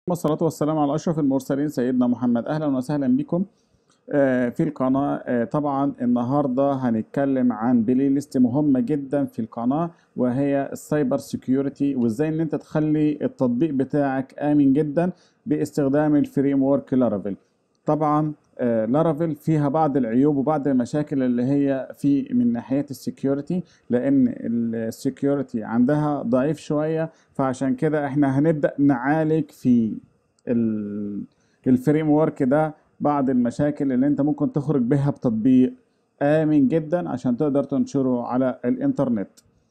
والصلاة والسلام على أشرف المرسلين سيدنا محمد أهلا وسهلا بكم آه، في القناة آه، طبعا النهاردة هنتكلم عن بلاي ليست مهمة جدا في القناة وهي السايبر سيكيورتي وازاي ان انت تخلي التطبيق بتاعك آمن جدا باستخدام الفريم ورك لارافيل طبعا آه، لارافيل فيها بعض العيوب وبعض المشاكل اللي هي في من ناحية السكيورتي لأن السكيورتي عندها ضعيف شوية فعشان كده احنا هنبدأ نعالج في ال- الفريم ورك ده بعض المشاكل اللي انت ممكن تخرج بها بتطبيق آمن جدا عشان تقدر تنشره على الإنترنت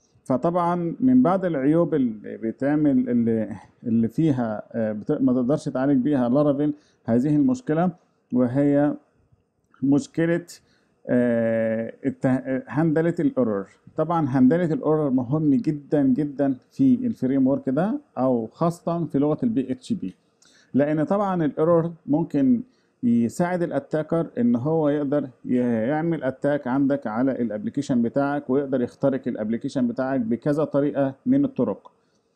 فطبعا من بعض العيوب اللي بتعمل اللي, اللي فيها آه، بت- ما تقدرش تعالج بيها لارافيل هذه المشكلة وهي مشكلة آه، الته- هندلة الايرور طبعا هندلة الايرور مهم جدا جدا في الفريم ورك ده او خاصة في لغة البي اتش بي لان طبعا الايرور ممكن يساعد الاتاكر ان هو يقدر ي- يعمل اتاك عندك على الابليكيشن بتاعك ويقدر يخترق الابليكيشن بتاعك بكذا طريقة من الطرق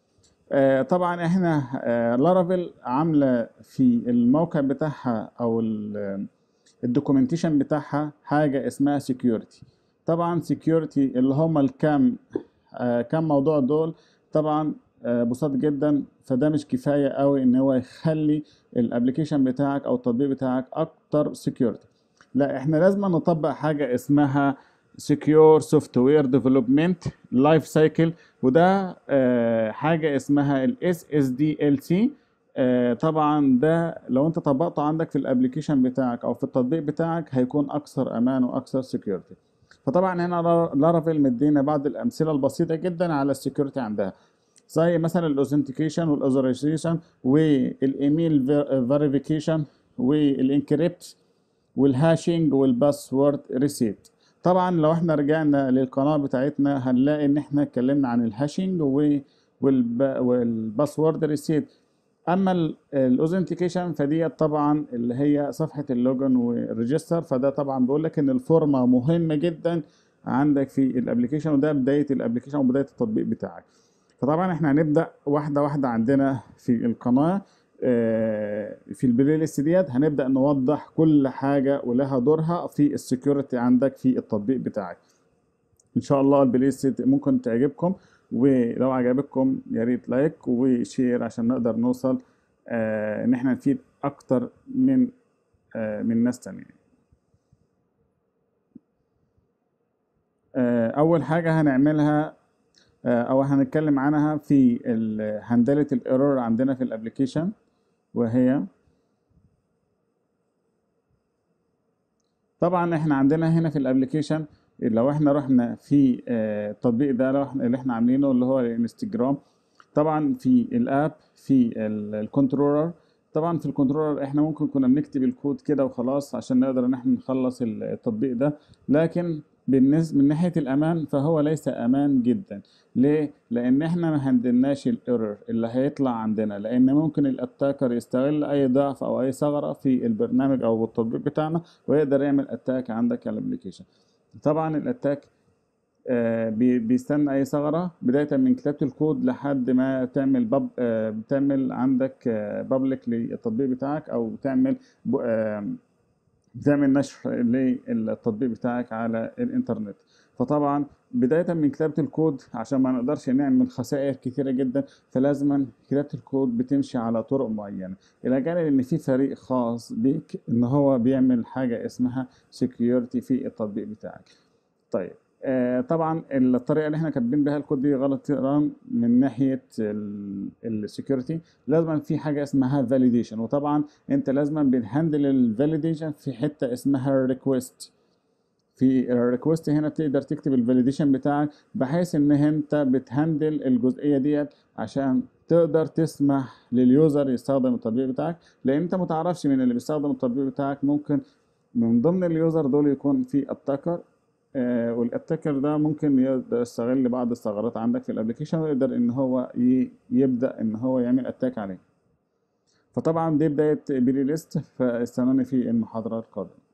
آه، طبعا احنا آه، لارافيل عامله في الموقع بتاعها او الدوكيومنتيشن بتاعها حاجه اسمها سكيورتي طبعا سكيورتي اللي هم الكام آه، كام موضوع دول طبعا آه، بسيط جدا فده مش كفايه قوي ان هو يخلي الابليكيشن بتاعك او التطبيق بتاعك اكتر سكيورتي لا احنا لازم نطبق حاجه اسمها secure software development life cycle وده آه، حاجة اسمها ال SSDLC آه، طبعا ده لو انت طبقته عندك في الابليكيشن بتاعك او في التطبيق بتاعك هيكون اكثر امان واكثر سكيورتي فطبعا هنا لار- لارافيل مدينا بعض الامثله البسيطه جدا على السكيورتي عندها زي مثلا الاوثنتيكيشن والاوثرايزيشن والايميل فيريفيكيشن والانكريبت والهاشنج والباسورد ريسيت طبعا لو احنا رجعنا للقناة بتاعتنا هنلاقي ان احنا اتكلمنا عن الهاشنج و- والب- والباسورد ريسيت اما الاوثنتيكيشن فديت طبعا اللي هي صفحة اللوجن والريجستر فده طبعا بيقول لك ان الفورمة مهمة جدا عندك في الابليكيشن وده بداية الابليكيشن وبداية التطبيق بتاعك فطبعا احنا هنبدأ واحدة واحدة عندنا في القناة آه، في البلاي ليست ديت هنبدأ نوضح كل حاجة ولها دورها في السكيورتي عندك في التطبيق بتاعك ان شاء الله البلاي ليست ممكن تعجبكم ولو عجبكم يا ريت لايك وشير عشان نقدر نوصل آه، ان احنا نفيد اكتر من آه، من ناس تانية آه، اول حاجة هنعملها آه، او هنتكلم عنها في ال- هندلة الايرور عندنا في الابليكيشن وهي طبعا احنا عندنا هنا في الابليكيشن لو احنا رحنا في آه، التطبيق ده لو احنا اللي احنا عاملينه اللي هو الانستجرام طبعا في الاب في ال- الكنترولر طبعا في الكنترولر احنا ممكن كنا بنكتب الكود كده وخلاص عشان نقدر ان احنا نخلص التطبيق ده لكن بالنسبة من ناحية الأمان فهو ليس أمان جدا ليه؟ لأن احنا ما هندلناش الايرور اللي هيطلع عندنا لأن ممكن الاتاكر يستغل أي ضعف أو أي ثغرة في البرنامج أو التطبيق بتاعنا ويقدر يعمل اتاك عندك على الابلكيشن طبعا الاتاك آه، بي- بيستنى اي ثغره بدايه من كتابه الكود لحد ما تعمل باب آه، بتعمل عندك بابليك للتطبيق بتاعك او تعمل ب- آه، بتعمل نشر للتطبيق بتاعك على الانترنت فطبعا بداية من كتابة الكود عشان ما نقدرش نعمل خسائر كتيرة جدا فلازما كتابة الكود بتمشي على طرق معينة إلى جانب إن في فريق خاص بيك إن هو بيعمل حاجة اسمها security في التطبيق بتاعك طيب آه طبعا الطريقه اللي احنا كاتبين بيها الكود دي غلط طبعاً من ناحيه السكيورتي لازم في حاجه اسمها فاليديشن وطبعا انت لازم بنهندل الفاليديشن في حته اسمها ريكويست في الريكوست هنا تقدر تكتب الفاليديشن بتاعك بحيث ان انت بتهندل الجزئيه ديت عشان تقدر تسمح لليوزر يستخدم التطبيق بتاعك لان انت متعرفش من اللي بيستخدم التطبيق بتاعك ممكن من ضمن اليوزر دول يكون في اتاكر آه والاتاكر ده ممكن يقدر يستغل بعض الثغرات عندك في الابلكيشن ويقدر ان هو ي- يبدا ان هو يعمل اتاك عليه فطبعا دي بدايه بلاي ليست فاستنوني في المحاضره القادمه